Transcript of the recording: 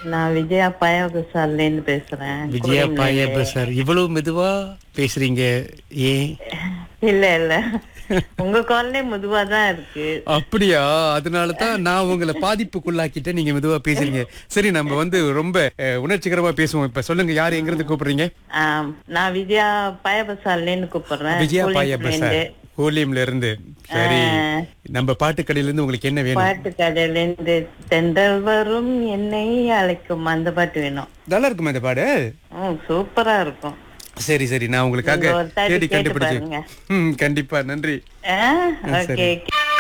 நான் விஜயா பயாபசார்ல இருந்து பேசுறேன் விஜயா குடிநீர். பாய சார் இவ்வளவு மெதுவா பேசுறீங்க ஏன் இல்ல இல்ல உங்க கால்லே மெதுவா தான் இருக்கு அப்படியா அதனால தான் நான் உங்களை பாதிப்புக்குள்ளாக்கிட்டேன் நீங்க மெதுவா பேசுறீங்க சரி நம்ம வந்து ரொம்ப அஹ், உணர்ச்சிகரமா பேசுவோம் இப்ப சொல்லுங்க யார் எங்க இருந்து கூப்பிடுறீங்க ஆம், நான் விஜயா பயாபசார்ல இருந்து கூப்பிடுறேன் விஜயா பாய கூலிங்ல சார் இருந்து. கோலியம்ல இருந்து சரி நம்ம பாட்டுக்கடையில இருந்து உங்களுக்கு என்ன வேணும் பாட்டு கடையில இருந்து தென்றல் வரும் என்னை அழைக்கும் அந்த பாட்டு வேணும் நல்லா இருக்குமா இந்த பாடு ம், சூப்பரா இருக்கும் சரி சரி நான் உங்களுக்காக நீங்க ஒரு தாட்டி தேடி கேட்டு கண்டுபிடிச்சேன் பாருங்க. ம், கண்டிப்பா நன்றி ஓகே